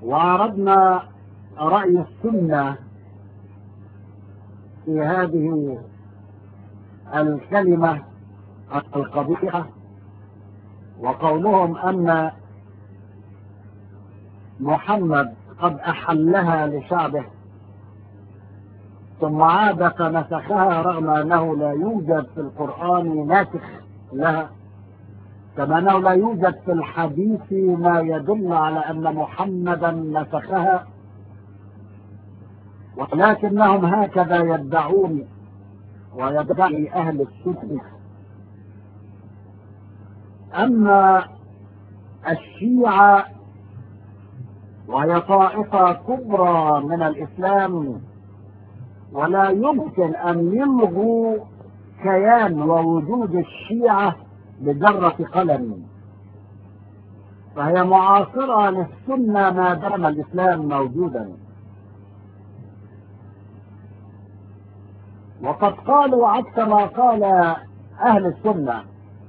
وعرضنا رأي السنة في هذه الكلمة القبيحة وقولهم أن محمد قد أحلها لشعبه ثم عاد فنسخها رغم أنه لا يوجد في القرآن ناسخ لها كما أنه لا يوجد في الحديث ما يدل على أن محمدا نسخها ولكنهم هكذا يدعون ويدعي أهل السنة أما الشيعة وهي طائفة كبرى من الإسلام ولا يمكن أن يلغوا كيان ووجود الشيعة بجرة قلم فهي معاصرة للسنة ما دام الإسلام موجودا وقد قالوا عكس ما قال أهل السنة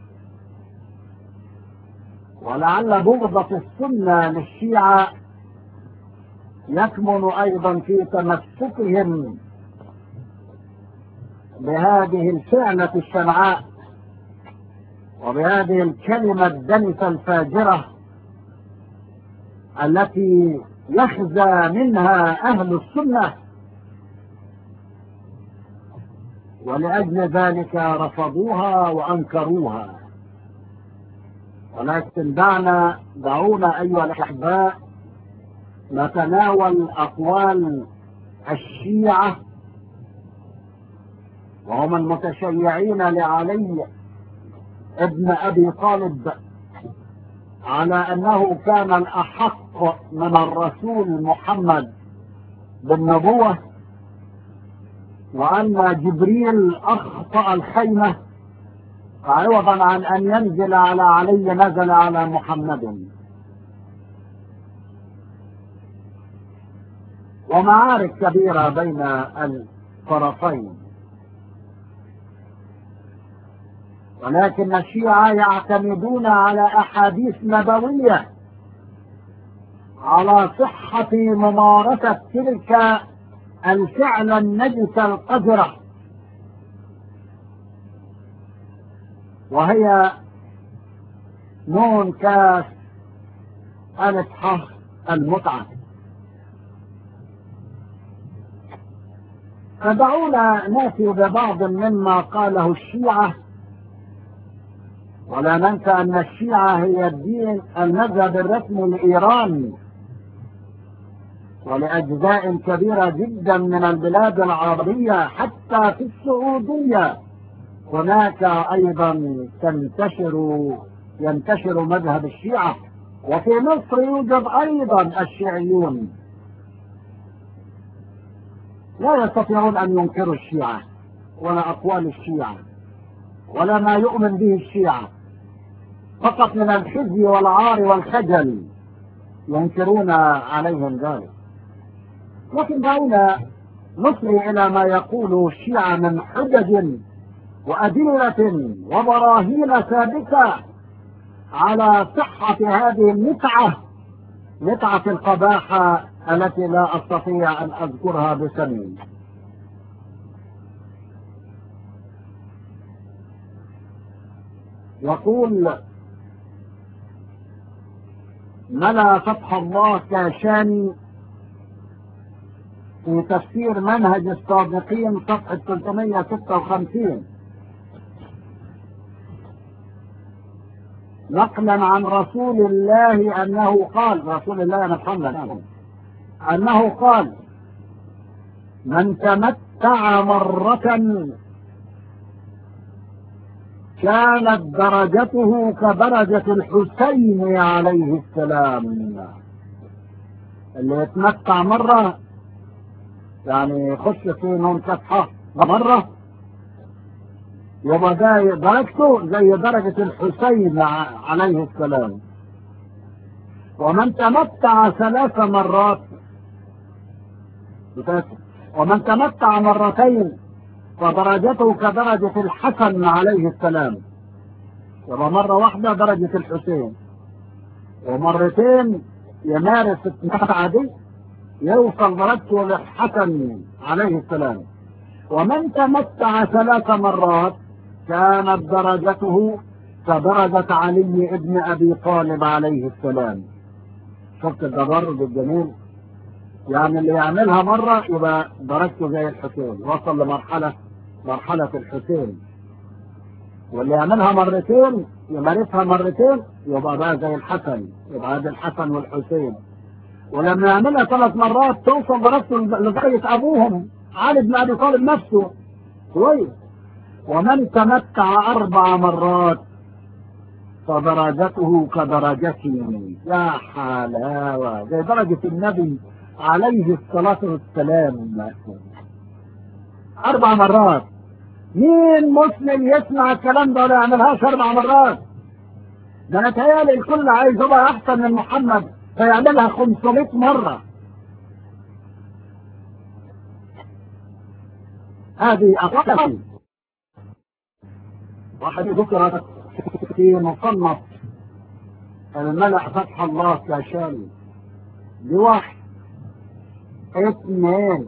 ولعل بغضة السنة للشيعة يكمن أيضا في تمسكهم بهذه الفعلة الشنعاء وبهذه الكلمة الدنسة الفاجرة التي يخزى منها أهل السنة ولأجل ذلك رفضوها وأنكروها ولكن دعنا دعونا أيها الأحباء نتناول أقوال الشيعة وهم المتشيعين لعلي ابن أبي طالب على أنه كان الأحق من الرسول محمد بالنبوة وأن جبريل أخطأ الخيمة عوضا عن أن ينزل على علي نزل على محمد ومعارك كبيرة بين الطرفين ولكن الشيعة يعتمدون على أحاديث نبوية على صحة ممارسة تلك الفعل النجس القذرة وهي نون كاف ألف ح المتعة فدعونا ناتي ببعض مما قاله الشيعة ولا ننسى أن الشيعة هي الدين المذهب الرسمي لإيران ولأجزاء كبيرة جدا من البلاد العربية حتى في السعودية هناك أيضا تنتشر ينتشر مذهب الشيعة وفي مصر يوجد أيضا الشيعيون لا يستطيعون أن ينكروا الشيعة ولا أقوال الشيعة ولا ما يؤمن به الشيعة فقط من الخزي والعار والخجل ينكرون عليهم ذلك لكن دعونا نصلي إلى ما يقول الشيعة من حجج وأدلة وبراهين ثابتة على صحة هذه المتعة متعة القباحة التي لا أستطيع أن أذكرها بسمي يقول ملا فتح الله كاشاني في تفسير منهج الصادقين صفحة 356 نقلا عن رسول الله أنه قال رسول الله محمد أنه قال من تمتع مرة كانت درجته كدرجة الحسين عليه السلام اللي يتمتع مرة يعني يخش في نون فتحة مرة يبقى ده درجته زي درجة الحسين عليه السلام ومن تمتع ثلاث مرات ومن تمتع مرتين فدرجته كدرجة الحسن عليه السلام يبقى مرة واحدة درجة الحسين ومرتين يمارس التمتع دي يوصل درجته للحسن عليه السلام ومن تمتع ثلاث مرات كانت درجته كدرجة علي ابن أبي طالب عليه السلام شفت التدرج الجميل يعني اللي يعملها مرة يبقى درجته زي الحسين وصل لمرحلة مرحلة الحسين واللي يعملها مرتين يمارسها مرتين يبقى بقى زي الحسن يبقى هذا الحسن والحسين ولما يعملها ثلاث مرات توصل درجته لدرجة أبوهم علي بن أبي طالب نفسه كويس ومن تمتع أربع مرات فدرجته كدرجتي يا حلاوة زي درجة النبي عليه الصلاة والسلام أربع مرات مين مسلم يسمع الكلام ده ولا يعملهاش أربع مرات ده أنا تهيألي الكل عايز يبقى أحسن من محمد فيعملها 500 مرة هذه أقل واحد ذكرت في مصنف الملأ فتح الله كاشاني بواحد اثنين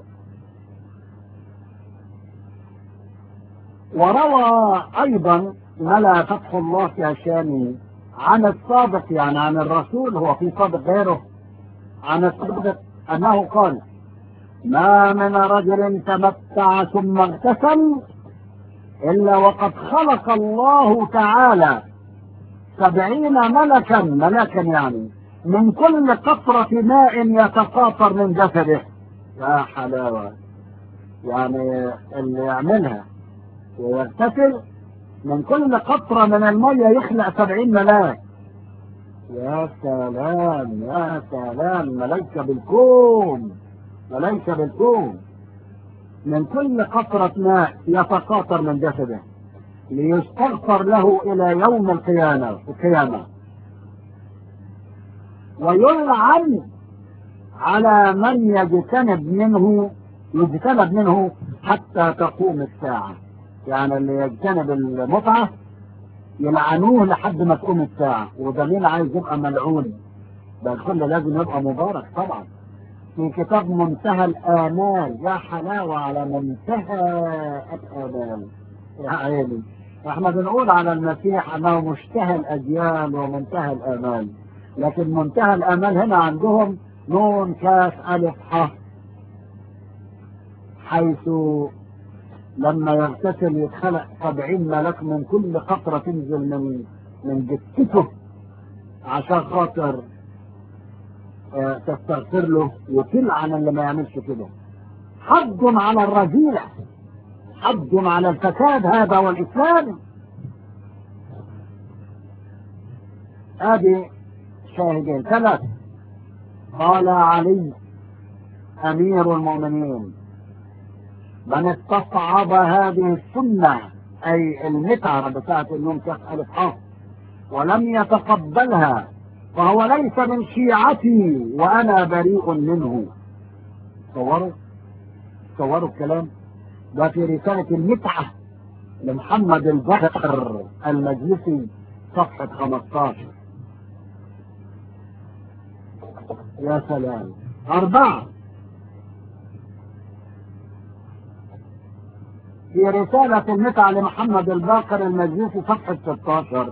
وروى ايضا ملا فتح الله كاشاني عن الصادق يعني عن الرسول هو في صادق غيره عن الصادق انه قال ما من رجل تمتع ثم اغتسل الا وقد خلق الله تعالى سبعين ملكا ملكا يعني من كل قطرة ماء يتقاطر من جسده يا حلاوة يعني اللي يعملها ويغتسل من كل قطرة من المية يخلق سبعين ملاك يا سلام يا سلام ملايكة بالكون ملايكة بالكون من كل قطرة ماء يتقاطر من جسده ليستغفر له إلى يوم القيامة القيامة ويلعن على من يجتنب منه يجتنب منه حتى تقوم الساعة يعني اللي يجتنب المتعة يلعنوه لحد ما تقوم الساعة وده مين عايز يبقى ملعون ده الكل لازم يبقى مبارك طبعا في كتاب منتهى الآمال يا حلاوة على منتهى الآمال يا عيني احنا بنقول على المسيح انه مشتهى الاجيال ومنتهى الامال لكن منتهى الامال هنا عندهم نون كاف الف ح حيث لما يغتسل يتخلق سبعين ملك من كل قطرة تنزل من من جثته عشان خاطر اه تستغفر له وتلعن اللي ما يعملش كده حد على الرذيلة حد على الفساد هذا والإسلام هذه شاهدين ثلاث قال علي أمير المؤمنين من استصعب هذه السنة أي المتعة بتاعت النوم تسأل الحق ولم يتقبلها فهو ليس من شيعتي وأنا بريء منه صوروا صوروا الكلام ده في رسالة المتعة لمحمد البكر المجلسي صفحة 15 يا سلام أربعة في رسالة المتعة لمحمد الباقر المجلسي صفحة 16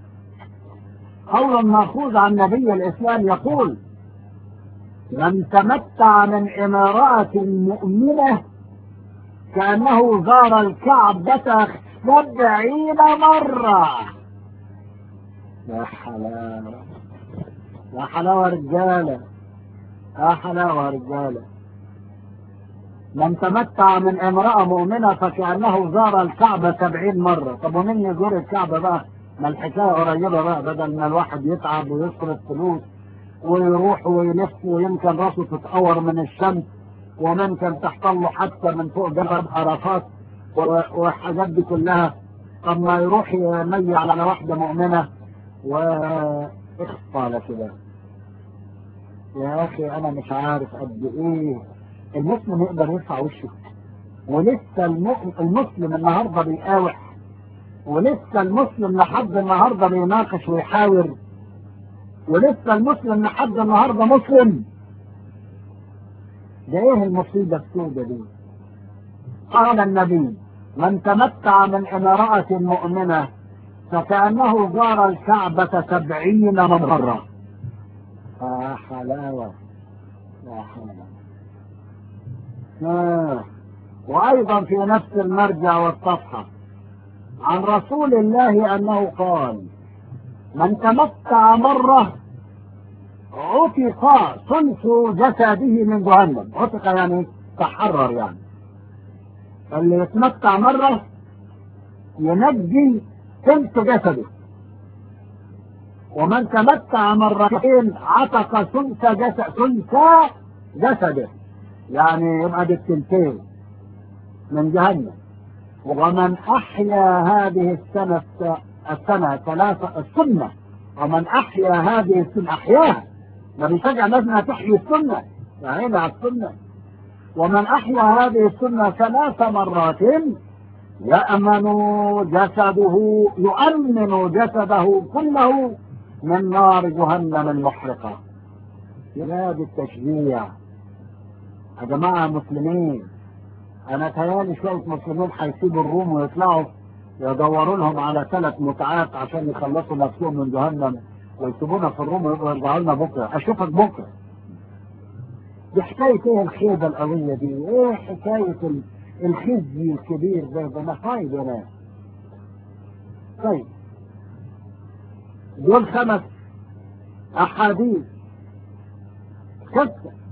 قول مأخوذ عن نبي الإسلام يقول من تمتع من امرأة مؤمنة كأنه زار الكعبة سبعين مرة يا حلاوة يا حلاوة رجالة يا حلاوة رجالة من تمتع من امرأة مؤمنة فكأنه زار الكعبة سبعين مرة طب ومين يزور الكعبة بقى ما الحكاية قريبة بقى بدل ما الواحد يتعب ويصرف فلوس ويروح ويلف ويمكن راسه تتقور من الشمس وممكن تحصل له حتى من فوق جبل عرفات والحاجات دي كلها طب ما يروح يمي على واحدة مؤمنة و على كده يا اخي انا مش عارف قد ايه المسلم يقدر يرفع وشه ولسه المسلم النهارده بيقاوح ولسه المسلم لحد النهارده بيناقش ويحاور ولسه المسلم لحد النهارده مسلم ده ايه المصيبه السوداء دي قال النبي من تمتع من امرأة مؤمنة فكأنه زار الكعبة سبعين مرة آه حلاوة يا حلاوة آه. وأيضا في نفس المرجع والصفحة عن رسول الله أنه قال من تمتع مرة عتق ثلث جسده من جهنم عتق يعني تحرر يعني اللي يتمتع مرة ينجي ثلث جسده ومن تمتع مرتين عتق ثلث جسد ثلث جسده يعني يبقى بالثلثين من جهنم ومن أحيا هذه السنة السنة ثلاثة السنة ومن أحيا هذه السنة أحياها ما بيشجع الناس انها تحيي السنة يعني على السنة ومن أحيا هذه السنة ثلاث مرات يأمن جسده يؤمن جسده كله من نار جهنم المحرقة يا بالتشجيع يا جماعة مسلمين أنا تهيألي شوية مسلمين هيسيبوا الروم ويطلعوا يدوروا لهم على ثلاث متعات عشان يخلصوا نفسهم من جهنم ويسيبونا في الروم ويرجعوا لنا بكرة أشوفك بكرة دي حكاية ايه الخيبة القوية دي ايه حكاية الخزي الكبير ده ده مصايب يا ناس طيب دول خمس احاديث ستة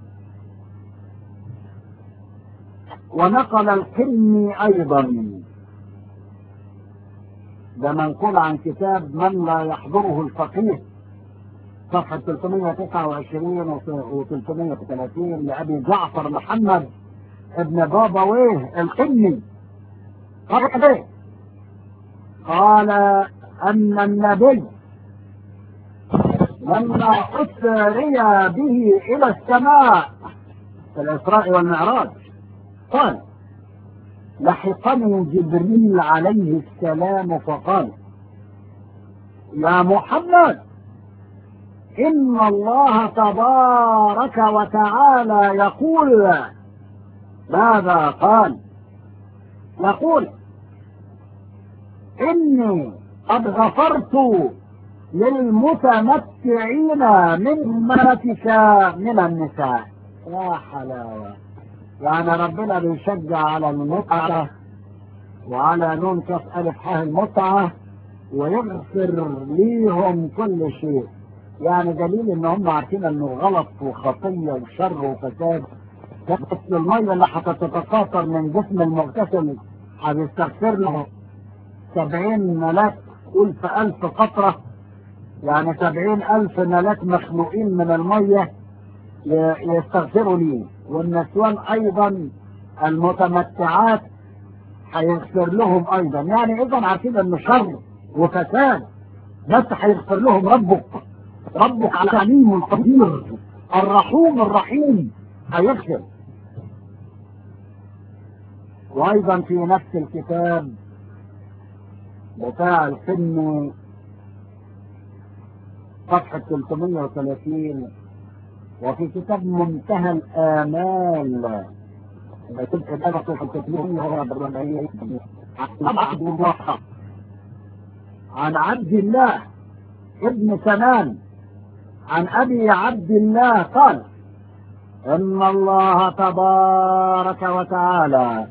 ونقل القرني ايضا ده منقول عن كتاب من لا يحضره الفقيه صفحة 329 و 330 لأبي جعفر محمد ابن بابا ويه القني قال قال أن النبي لما أسري به إلى السماء في الإسراء والمعراج قال لحقني جبريل عليه السلام فقال يا محمد إن الله تبارك وتعالى يقول ماذا قال يقول إني قد غفرت للمتمتعين من أمتك من النساء يا حلاوة يعني ربنا بيشجع على المتعة وعلى نون كف ألف حاه المتعة ويغفر ليهم كل شيء يعني دليل ان هم عارفين انه غلط وخطية وشر وفساد بس المية اللي هتتقاطر من جسم المغتسل هيستغفر له سبعين ملاك قول في ألف قطرة يعني سبعين ألف ملاك مخلوقين من المية يستغفروا ليه والنسوان أيضا المتمتعات هيغفر لهم أيضا يعني إذا عارفين إنه شر وفساد بس هيغفر لهم ربك ربك العليم القدير الرحوم الرحيم هيغفر وايضا في نفس الكتاب بتاع السن صفحة 330 وفي كتاب منتهى الآمال تلك الآية عن عبد الله ابن سنان عن ابي عبد الله قال ان الله تبارك وتعالى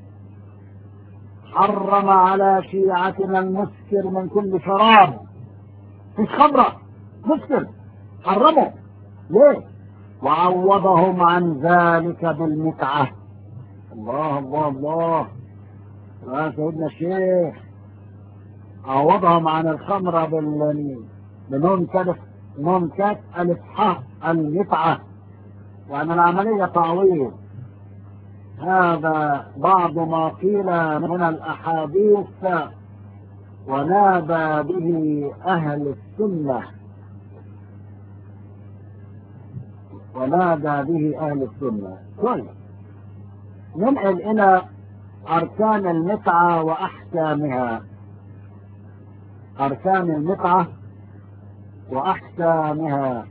حرم على شيعتنا المسكر من كل شراب مش خمرة مسكر حرموا ليه وعوضهم عن ذلك بالمتعة الله الله الله يا سيدنا الشيخ عوضهم عن الخمرة بال بنون كلف نون كات ألف ح المتعة وأن العملية تعويض هذا بعض ما قيل من الأحاديث ونادى به أهل السنة ونادى به أهل السنة كويس ننقل إلى أركان المتعة وأحكامها أركان المتعة وأحكامها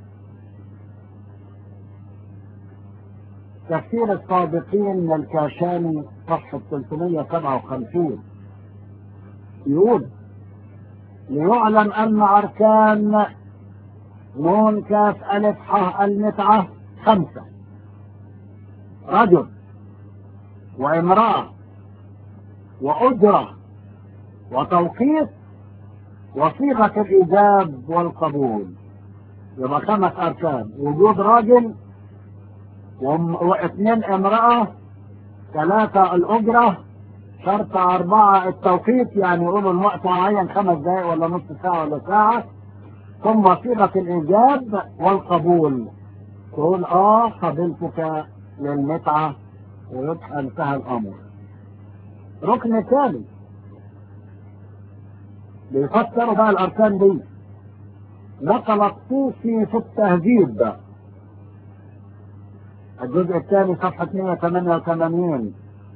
تفسير الصادقين من الكاشاني صفحة 357 يقول ليعلم أن أركان نون كاف ألف ح المتعة خمسة رجل وامرأة وأجرة وتوقيت وصيغة الإيجاب والقبول يبقى خمس أركان وجود راجل واثنين امرأة ثلاثة الأجرة شرط أربعة التوقيت يعني يقولوا الوقت معين خمس دقائق ولا نص ساعة ولا ساعة ثم صيغة الإيجاب والقبول تقول آه قبلتك للمتعة ويبقى انتهى الأمر ركن ثاني بيفسروا بقى الأركان دي نقل الطوسي في التهذيب الجزء الثاني صفحة 188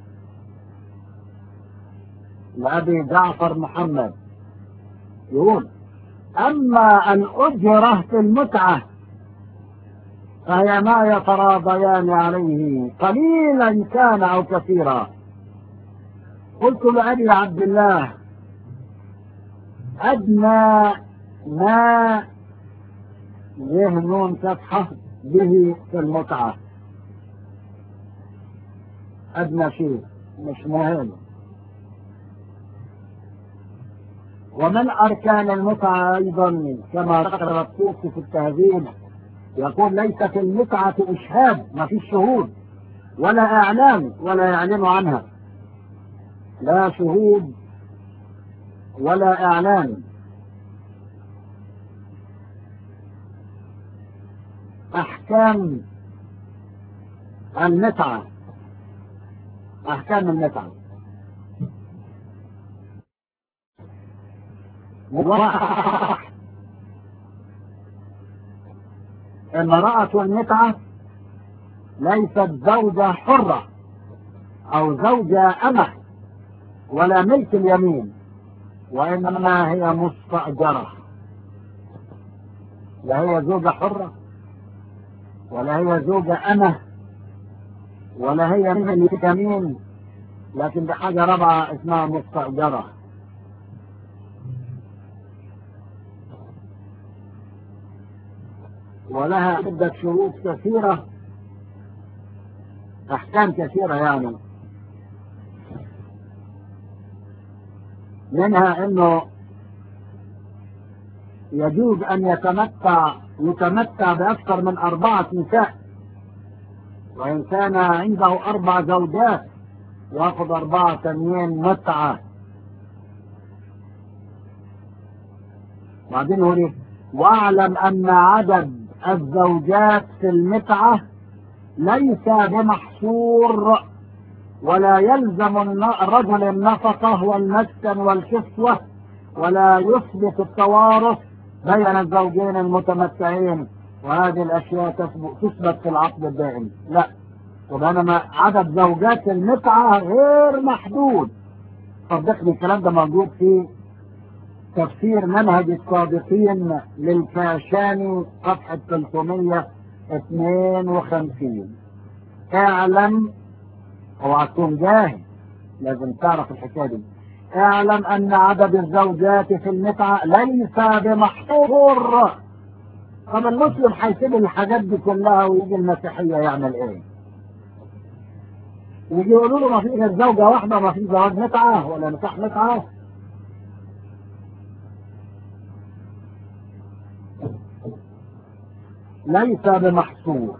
لأبي جعفر محمد يقول أما الأجرة في المتعة فهي ما يتراضيان عليه قليلا كان أو كثيرا قلت لأبي عبد الله أدنى ما ذهن تفحص به في المتعة أدنى شيء مش مهم ومن أركان المتعة أيضا كما ذكر الطوسي في التهذيب يقول ليس في المتعة إشهاد ما فيش شهود ولا إعلان ولا يعلن عنها لا شهود ولا إعلان أحكام المتعة أحكام المتعة امرأة المتعة ليست زوجة حرة أو زوجة أمة ولا ملك اليمين وإنما هي مستأجرة لا هي زوجة حرة ولا هي زوجة أمة ولا هي ملك اليمين لكن بحاجة رابعة اسمها مستأجرة ولها عدة شروط كثيرة أحكام كثيرة يعني منها أنه يجوز أن يتمتع يتمتع بأكثر من أربعة نساء وإن كان عنده أربع زوجات يأخذ أربعة تنين متعة بعدين يقول واعلم أن عدد الزوجات في المتعة ليس بمحصور ولا يلزم الرجل النفقة والمسكن والكسوة ولا يثبت التوارث بين الزوجين المتمتعين وهذه الأشياء تثبت في العقد الدائم لا وبينما عدد زوجات المتعة غير محدود صدقني الكلام ده موجود في تفسير منهج الصادقين للكاشاني صفحة 352 اعلم اوعى تكون جاهل لازم تعرف الحكاية دي اعلم ان عدد الزوجات في المتعة ليس بمحصور طب المسلم هيسيب الحاجات دي كلها ويجي المسيحية يعمل ايه يجي يقولوا له ما في غير زوجة واحدة ما في زواج متعة ولا نكاح متعة ليس بمحصور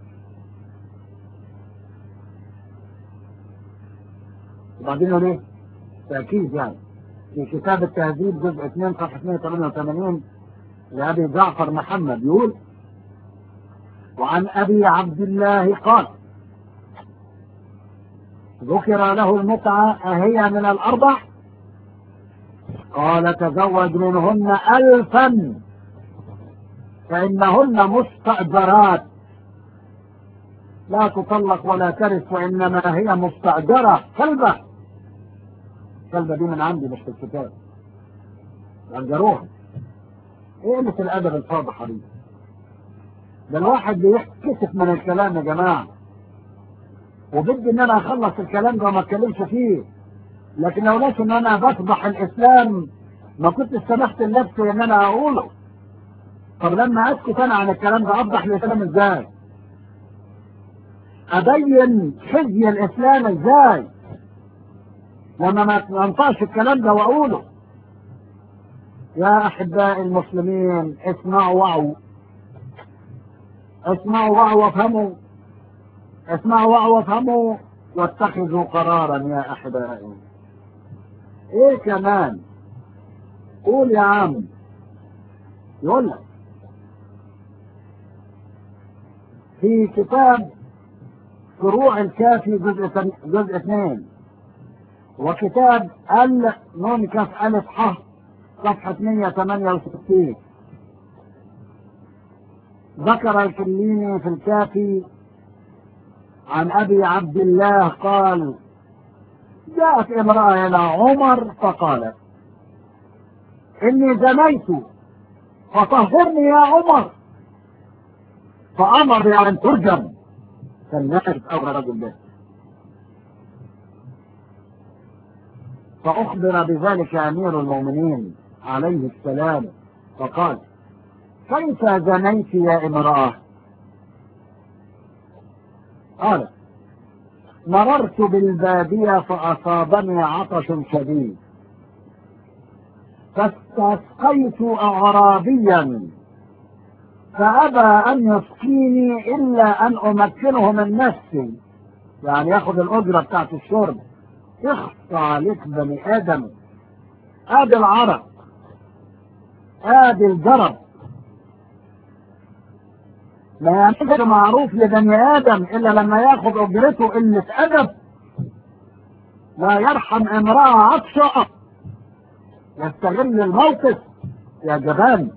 وبعدين يقول ايه تأكيد يعني في كتاب التهذيب جزء 2 صفحة 288 لأبي جعفر محمد يقول وعن أبي عبد الله قال ذكر له المتعة أهي من الأربع قال تزوج منهن ألفا فإنهن مستأجرات لا تطلق ولا ترث وإنما هي مستأجرة كلبة كلبة دي من عندي مش في الكتاب أجروها ايه قلة الادب الفاضحة دي ده الواحد بيكسف من الكلام يا جماعة وبدي ان انا اخلص الكلام ده وما اتكلمش فيه لكن لو لقيت ان انا بفضح الاسلام ما كنت سمحت لنفسي ان انا اقوله طب لما اسكت انا عن الكلام ده افضح الاسلام ازاي ابين حزي الاسلام ازاي لما ما انطقش الكلام ده واقوله يا احبائي المسلمين اسمعوا وعوا اسمعوا وعوا وافهموا اسمعوا وعوا وافهموا واتخذوا قرارا يا احبائي ايه كمان قول يا عم يقول لك في كتاب فروع الكافي جزء جزء اثنين وكتاب ال نون كاف الف ح صفحة 168 ذكر الكليني في الكافي عن ابي عبد الله قال جاءت امرأة الى عمر فقالت اني زنيت فطهرني يا عمر فامر بان ترجم فالناس اغرى رجل ده فاخبر بذلك امير المؤمنين عليه السلام فقال كيف زنيت يا امرأة قال مررت بالبادية فأصابني عطش شديد فاستسقيت أعرابيا فأبى أن يسقيني إلا أن أمكنه من نفسي يعني ياخد الأجرة بتاعت الشرب اخصى عليك بني آدم آدي العرق آدي الجرب ما يعملش معروف لبني آدم إلا لما ياخد أجرته قلة أدب لا يرحم امرأة عطشة يستغل الموقف يا جبان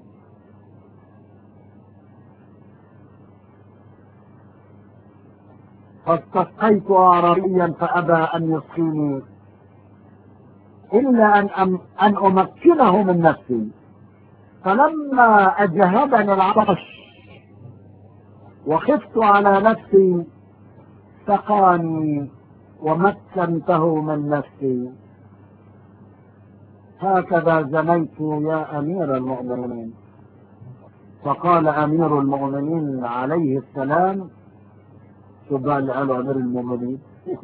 فاستسقيت أعرابيا فأبى أن يسقيني إلا أن, أم أن أمكنه من نفسي فلما أجهدني العطش وخفت على نفسي سقاني ومكنته من نفسي هكذا زنيت يا أمير المؤمنين فقال أمير المؤمنين عليه السلام شوف بقى اللي قاله أمير المؤمنين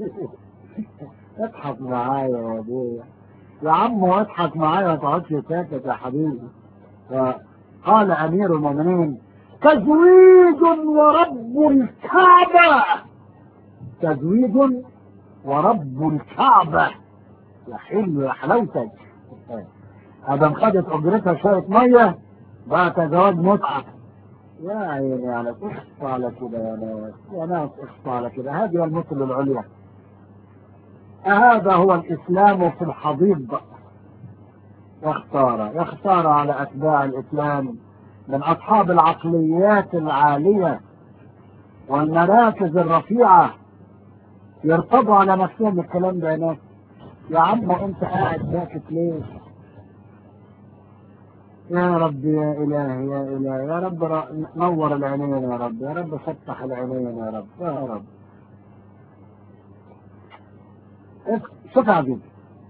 اضحك معايا يا أبويا يا عم اضحك معايا ما تقعدش ساكت يا حبيبي فقال أمير المؤمنين تزويد ورب الكعبة تزويد ورب الكعبة يا حلو يا حلاوتك ادم خدت اجرتها شوية مية بقى تزواج متعة يا عيني يا ناس اخصى على كده يا ناس يا ناس اخصى على كده هذه المثل العليا هذا هو الاسلام في الحضيض يا خسارة يا خسارة على اتباع الاسلام من اصحاب العقليات العالية والمراكز الرفيعة يرتضوا على نفسهم الكلام ده يا ناس يا عم انت قاعد ساكت ليه يا رب يا إلهي يا إلهي يا رب نور العينين يا رب يا رب فتح العينين يا رب يا رب شوف عزيز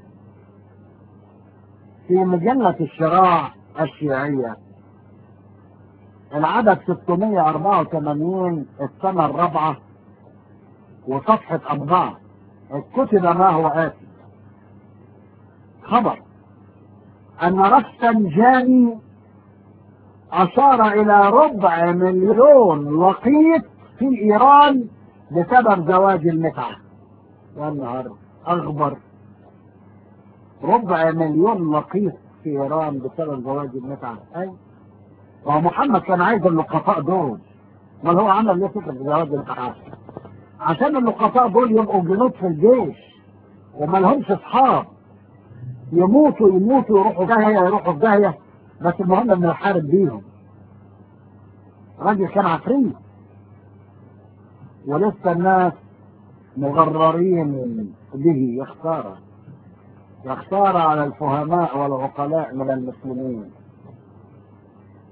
في مجلة الشراع الشيعية العدد 684 السنة الرابعة وصفحة أربعة كتب ما هو آتي خبر أن رفسنجاني أشار إلى ربع مليون لقيط في إيران بسبب زواج المتعة يا نهار أخبر ربع مليون لقيط في إيران بسبب زواج المتعة أي ومحمد كان عايز اللقطاء دول ما هو عمل ليه فكرة زواج المتعة عشان اللقطاء دول يبقوا جنود في الجيش وما لهمش اصحاب يموتوا يموتوا يروحوا داهية يروحوا في داهية بس المهم ان نحارب بيهم راجل كان عفريت ولسه الناس مغررين به يا خسارة يا خسارة على الفهماء والعقلاء من المسلمين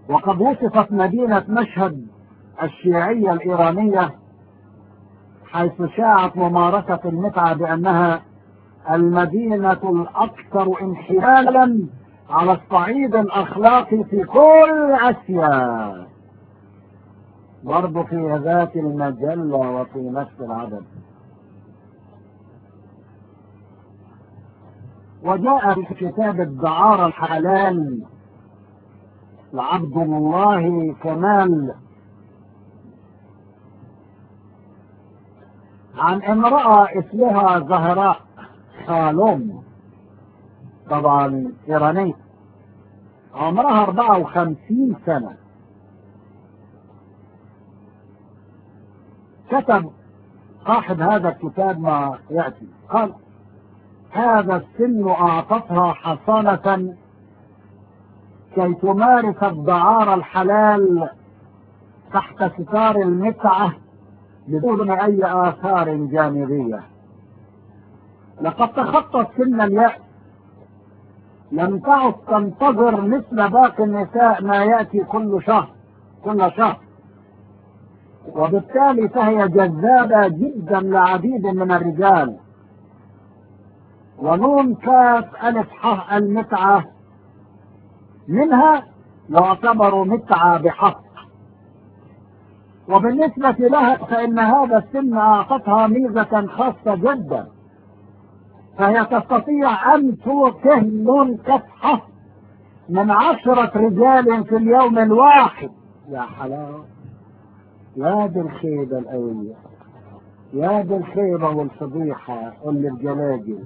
وقد وصفت مدينة مشهد الشيعية الإيرانية حيث شاعت ممارسة المتعة بأنها المدينة الأكثر انحلالا على الصعيد الأخلاقي في كل آسيا برضه في ذات المجلة وفي نفس العدد وجاء في كتاب الدعارة الحلال لعبد الله كمال عن امرأة اسمها زهراء خالوم طبعا ايرانية عمرها 54 سنة كتب صاحب هذا الكتاب ما يأتي قال هذا السن أعطتها حصانة كي تمارس الدعارة الحلال تحت ستار المتعة بدون أي آثار جانبية لقد تخطت سن اليأس لم تعد تنتظر مثل باقي النساء ما يأتي كل شهر كل شهر وبالتالي فهي جذابة جدا لعديد من الرجال ونون كاف ألف ح المتعة منها يعتبر متعة بحق وبالنسبة لها فإن هذا السن أعطتها ميزة خاصة جدا فهي تستطيع أن تكهن كفحة من عشرة رجال في اليوم الواحد يا حلاوة يا دي الخيبة القوية يا دي الخيبة والفضيحة اللي بجلاجل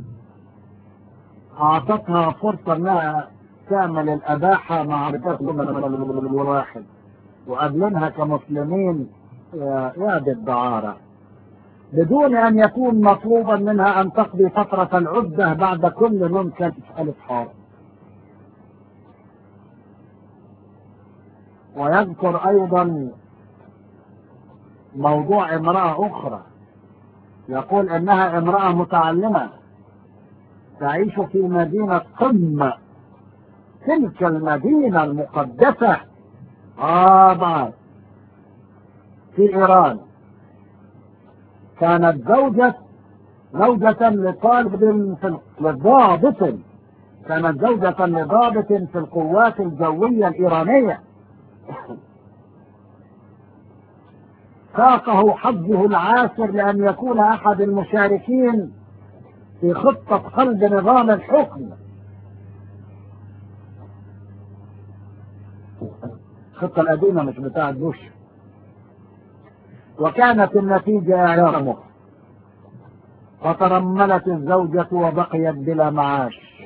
أعطتها فرصة أنها تعمل الأباحة مع الواحد وقابلينها كمسلمين يا دي الدعارة بدون أن يكون مطلوبا منها أن تقضي فترة العدة بعد كل ممكن ألف حار ويذكر أيضا موضوع امرأة أخرى يقول إنها امرأة متعلمة تعيش في مدينة قمة تلك المدينة المقدسة طبعا في إيران كانت زوجة زوجة لطالب في لضابط كانت زوجة لضابط في القوات الجوية الإيرانية ساقه حظه العاسر لأن يكون أحد المشاركين في خطة قلب نظام الحكم الخطة القديمة مش بتاعت بوش وكانت النتيجة إعلامه فترملت الزوجة وبقيت بلا معاش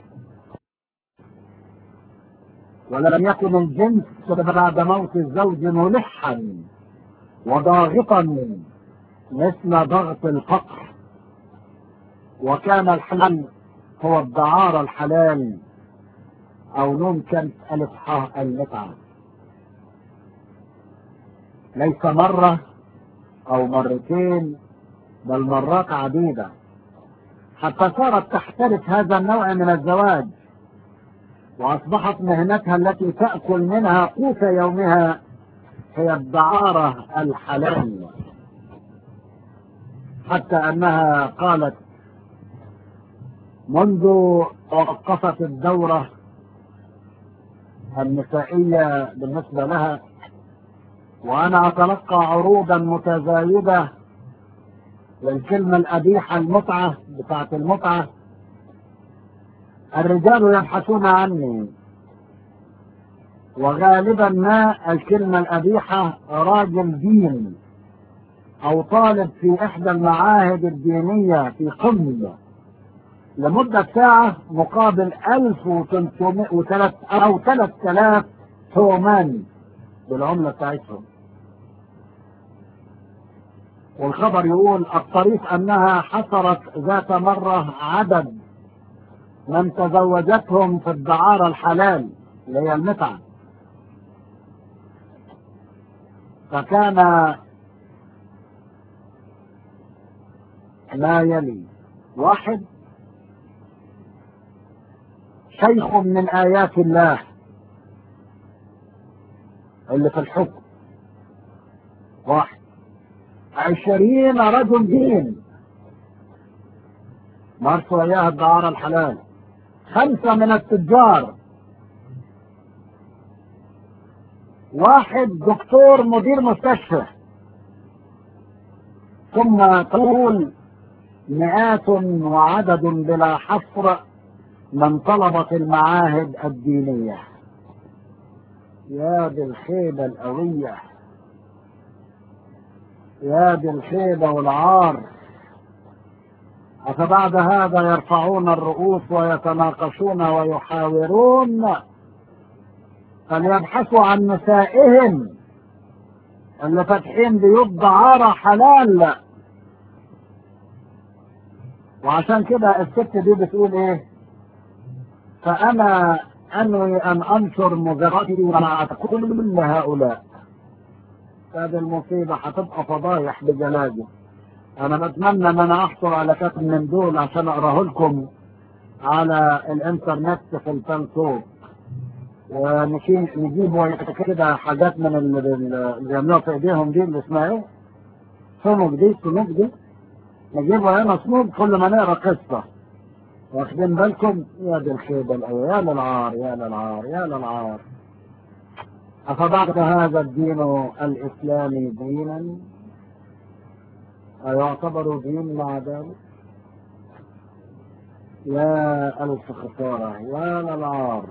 ولم يكن الجنس بعد موت الزوج ملحا وضاغطا مثل ضغط الفقر وكان الحلال هو الدعارة الحلال او نون كانت الف حاء المتعة ليس مرة او مرتين بل مرات عديدة حتى صارت تحترف هذا النوع من الزواج واصبحت مهنتها التي تأكل منها قوت يومها هي الدعارة الحلال حتى انها قالت منذ توقفت الدورة النسائية بالنسبة لها وأنا أتلقى عروضا متزايدة للكلمة القبيحة المتعة بتاعة المتعة الرجال يبحثون عني وغالبا ما الكلمة القبيحة راجل دين أو طالب في إحدى المعاهد الدينية في قمة لمدة ساعة مقابل 1300 أو 3000 تومان بالعملة بتاعتهم والخبر يقول الطريف أنها حصرت ذات مرة عدد من تزوجتهم في الدعارة الحلال اللي هي المتعة فكان ما يلي واحد شيخ من آيات الله اللي في الحكم واحد عشرين رجل دين مارسوا اياها الدعارة الحلال خمسة من التجار واحد دكتور مدير مستشفى ثم تقول مئات وعدد بلا حصر من طلبت المعاهد الدينية يا دي الخيبة القوية يا دي الخيبة والعار أفبعد هذا يرفعون الرؤوس ويتناقشون ويحاورون فليبحثوا عن نسائهم اللي فاتحين بيوت دعارة حلال وعشان كده الست دي بتقول ايه فانا انوي ان انشر مذرتي مع كل هؤلاء هذه المصيبة هتبقى فضايح بجلاجه انا بتمنى ان انا احصل على كتب من دول عشان اقراه لكم على الانترنت في الفانسوب ونجيب نجيب كده حاجات من اللي بيعملوها في ايديهم دي اللي اسمها ايه؟ صنوج دي صنوج دي نجيبها هنا صنوج كل ما نقرا قصه واخدين بالكم يا دي الخيبه الأول يا للعار يا للعار يا للعار أفبعد هذا الدين الإسلامي دينا أيعتبر دين مع ذلك يا ألف خسارة يا للعار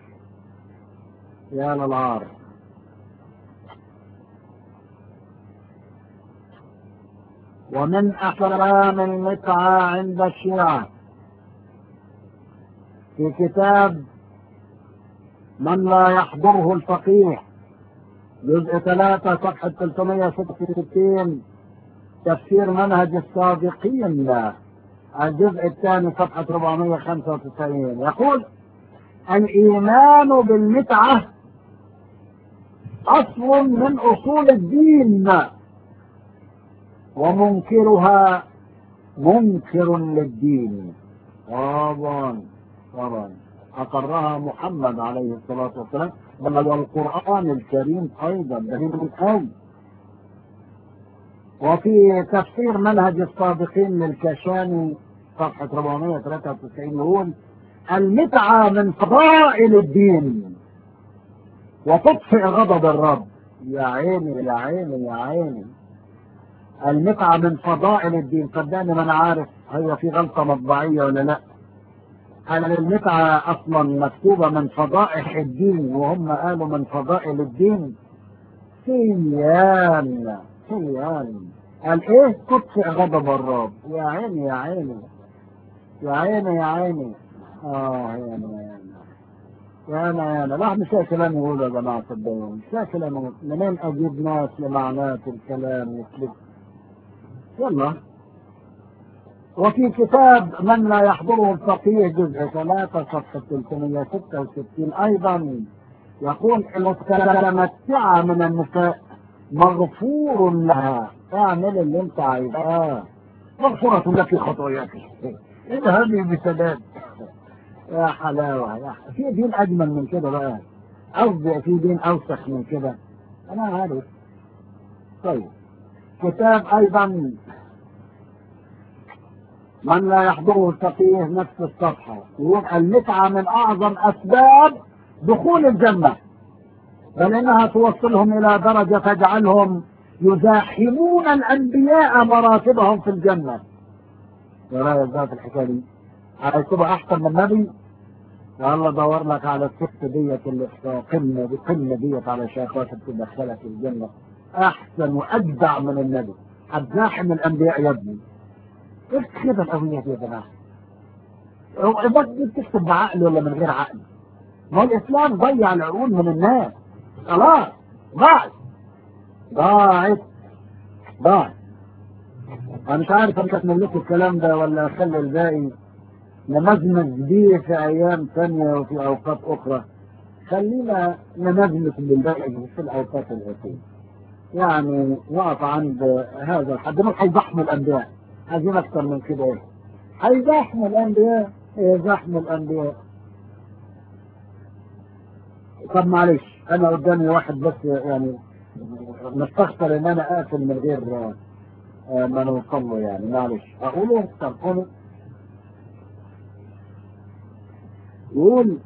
يا للعار ومن أحرام المتعة عند الشيعة في كتاب من لا يحضره الفقيه جزء ثلاثة صفحة 366 تفسير منهج الصادقين الجزء الثاني صفحة 495 يقول الإيمان بالمتعة أصل من أصول الدين ومنكرها منكر للدين طبعا طبعا أقرها محمد عليه الصلاة والسلام بل والقرآن الكريم أيضا دليل القوم وفي تفسير منهج الصادقين للكشاني صفحة 493 يقول المتعة من فضائل الدين وتطفئ غضب الرب يا عيني يا عيني يا عيني المتعة من فضائل الدين صدقني ما انا عارف هي في غلطة مطبعية ولا لا هل المتعة اصلا مكتوبة من فضائح الدين وهم قالوا من فضائل الدين سيان سيان قال ايه تطفئ غضب الرب يا عيني يا عيني يا عيني يا عيني اه يا عيني يا انا يا انا لا مش لاقي كلام يقوله يا جماعه صدقوني مش لاقي كلام يقوله منين اجيب ناس لمعنات الكلام يكتب يلا وفي كتاب من لا يحضره الفقيه جزء ثلاثة صفحة 366 أيضا يقول المتمتعة من النساء مغفور لها اعمل اللي انت عايزاه مغفورة لك خطاياك اذهبي بسلام يا حلاوة يا ح- في دين أجمل من كده بقى قصدي في دين أوسخ من كده أنا عارف طيب كتاب أيضا من لا يحضره الفقيه نفس الصفحة يقول المتعة من أعظم أسباب دخول الجنة بل إنها توصلهم إلى درجة تجعلهم يزاحمون الأنبياء مراتبهم في الجنة يا رأيك بقى في الحكاية دي عايز تبقى أحسن من النبي يلا دور لك على الست ديت اللي في قمة دي قمة ديت على شاخات تدخلك الجنة أحسن وأجدع من النبي هتزاحم الأنبياء يا ابني ايه الخيبة القوية دي يا جماعة؟ هو الناس دي بتكتب بعقل ولا من غير عقل؟ ما هو الإسلام ضيع العقول من الناس خلاص ضاعت ضاعت ضاعت أنا مش عارف أكمل لكم الكلام ده ولا أخلي الباقي نمزمز بيه في أيام ثانية وفي أوقات أخرى خلينا نمزمز بالباقي في الأوقات الآتية يعني نقف عند هذا الحد مش هيزحموا الأنبياء عايزين أكتر من كده إيه هيزحموا الأنبياء يزحموا الأنبياء طب معلش انا قدامي واحد بس يعني مستخسر ان انا اقفل من غير آه، ما نوصل له يعني معلش اقوله تلقوني يقول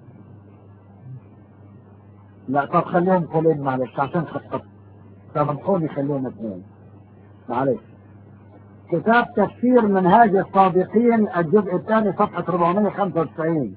لا طب خليهم قولين معلش عشان خطط سامحوني خليهم اثنين معلش كتاب تفسير منهاج الصادقين الجزء الثاني صفحة 495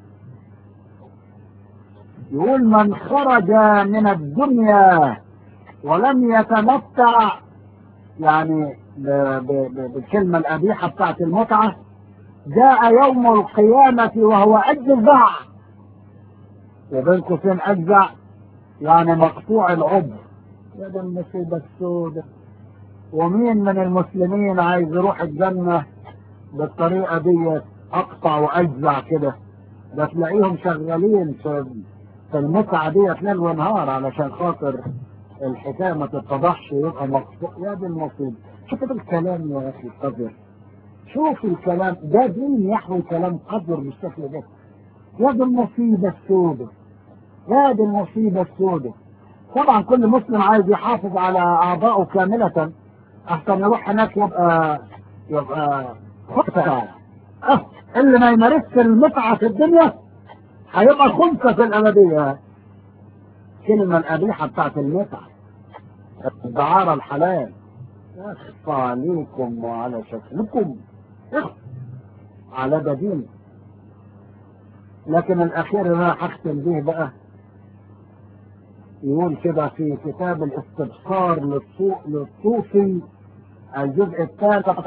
يقول من خرج من الدنيا ولم يتمتع يعني ب- ب- ب- بالكلمة القبيحة بتاعت المتعة جاء يوم القيامة وهو أجزع وبين قوسين أجزع يعني مقطوع العضو يا ده المصيبة السوداء ومين من المسلمين عايز يروح الجنة بالطريقة دي أقطع وأجزع كده ده تلاقيهم شغالين في في المتعة دي ليل ونهار علشان خاطر الحكاية ما تتضحش يبقى مقطوع يا دي المصيبة شوف الكلام يا أخي قذر شوف الكلام ده دين يحوي كلام قذر بالشكل ده يا دي المصيبة السوداء يا دي المصيبة السوداء طبعا كل مسلم عايز يحافظ على أعضائه كاملة أحسن يروح هناك يبقى يبقى خطة أه اللي ما يمارسش المتعة في الدنيا هيبقى خمسة في الأبدية كلمة القبيحة بتاعت المتعة الدعارة الحلال يخفى عليكم وعلى شكلكم يخفى على بدين لكن الأخير اللي أنا هختم به بقى يقول كده في كتاب الاستبصار للصو- للصوفي الجزء الثالث